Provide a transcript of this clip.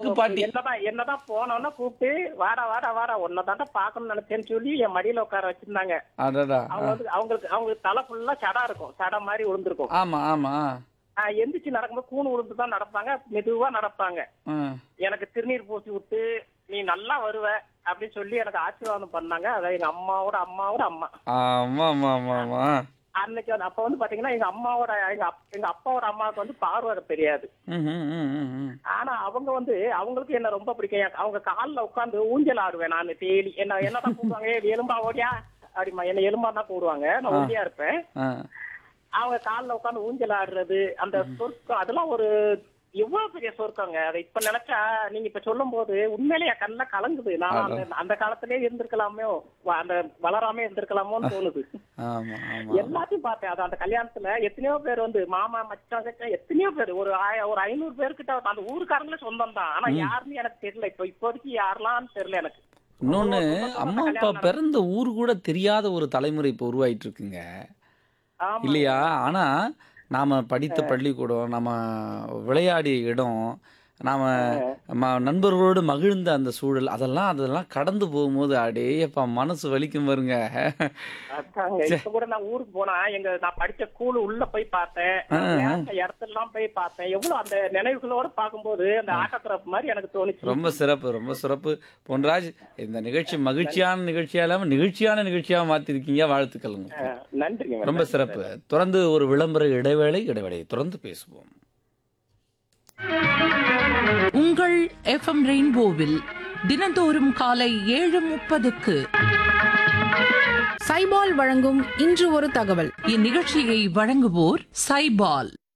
விளக்கு பாட்டி என்னதான் என்னதான் போனோம்னா கூப்பிட்டு வாடா வாடா வாடா உன்னதாண்டா பாக்கணும்னு நினைச்சேன்னு சொல்லி என் மடியில உட்கார வச்சிருந்தாங்க அடடா அவங்க வந்து அவங்களுக்கு அவங்களுக்கு தலை ஃபுல்லா சடா இருக்கும் சடா மாதிரி விழுந்திருக்கும் ஆமா ஆமா ஆஹ் எந்திரிச்சு நடக்கும்போது கூணு விழுந்து தான் நடப்பாங்க மெதுவா நடப்பாங்க ம். எனக்கு திருநீர் பூசி விட்டு நீ நல்லா வருவ அப்படின்னு சொல்லி எனக்கு ஆசீர்வாதம் பண்ணாங்க அதான் எங்க அம்மாவோட அம்மாவோட அம்மா ஆமா ஆமா ஆமா ஆமா அன்னைக்கு வந்து அப்ப வந்து பாத்தீங்கன்னா எங்க அம்மாவோட எங்க அப்- எங்க அப்பாவோட அம்மாவுக்கு வந்து பார்வை தெரியாது ம், ம், ம், ம், ம். ஆனா அவங்க வந்து அவங்களுக்கு என்ன ரொம்ப பிடிக்கும் என் அவங்க கால்ல உட்காந்து ஊஞ்சல் ஆடுவேன் நான் டெய்லி என்ன என்னதான் கூப்பிடுவாங்க "ஏய், எலும்பா ஓடியா அப்படிமா என்ன எலும்பா தான் கூடுவாங்க நான் ஓடியா இருப்பேன் ஆ. அவங்க கால்ல உட்காந்து ஊஞ்சல் ஆடுறது அந்த சொர்க்கம் அதெல்லாம் ஒரு எவ்வளவு பெரிய சொர்க்கங்க அதை இப்ப நினைச்சா நீங்க இப்ப சொல்லும் போது உண்மையிலே என் கண்ணுல கலங்குது நான் அந்த அந்த காலத்திலே இருந்திருக்கலாமோ வ- அந்த வளராம இருந்திருக்கலாமோன்னு தோணுது ஆமா ஆமா எல்லாத்தையும் பார்த்தேன் அது அந்த கல்யாணத்துல எத்தனையோ பேர் வந்து மாமா மச்சான் சச்சான் எத்தனையோ பேர் ஒரு ஆய- ஒரு ஐநூறு பேர்கிட்ட அந்த ஊருக்காரங்களே சொந்தம் தான் ஆனா யாருன்னு எனக்கு தெரியல இப்போ இப்போதைக்கு யாரெல்லாம் தெரியல எனக்கு இன்னொன்னு அம்மா அப்பா பிறந்த ஊர் கூட தெரியாத ஒரு தலைமுறை இப்போ உருவாயிட்டு இருக்குங்க ஆமா இல்லையா ஆனா நாம படித்த பள்ளிக்கூடம் நம்ம விளையாடிய இடம் நாம ம- நண்பர்களோடு மகிழ்ந்த அந்த சூழல் அதெல்லாம் அதெல்லாம் கடந்து போகும்போது அடேயப்பா மனசு வலிக்கும் பாருங்க அதாங்க இப்ப கூட நான் ஊருக்கு போனா எங்க நான் படிச்ச ஸ்கூல் உள்ள போய் பார்த்தேன் நான் விளையாண்ட இடத்தெல்லாம் போய் பார்த்தேன் எவ்வளவு அந்த நினைவுகளோட பார்க்கும்போது அந்த ஆட்டோகிராஃப் மாதிரி எனக்கு தோணுச்சு ரொம்ப சிறப்பு ரொம்ப சிறப்பு பொன்ராஜ் இந்த நிகழ்ச்சி மகிழ்ச்சியான நிகழ்ச்சியா இல்லாம நிகழ்ச்சியான நிகழ்ச்சியா மாத்திருக்கீங்க வாழ்த்துக்களுங்க அஹ் நன்றிங்க ரொம்ப சிறப்பு தொடர்ந்து ஒரு விளம்பர இடைவேளை இடைவேளை தொடர்ந்து பேசுவோம் உங்கள் எஃப்எம் ரெயின்போவில் தினந்தோறும் காலை ஏழு முப்பதுக்கு சைபால் வழங்கும் இன்று ஒரு தகவல் இந்நிகழ்ச்சியை வழங்குவோர் சைபால்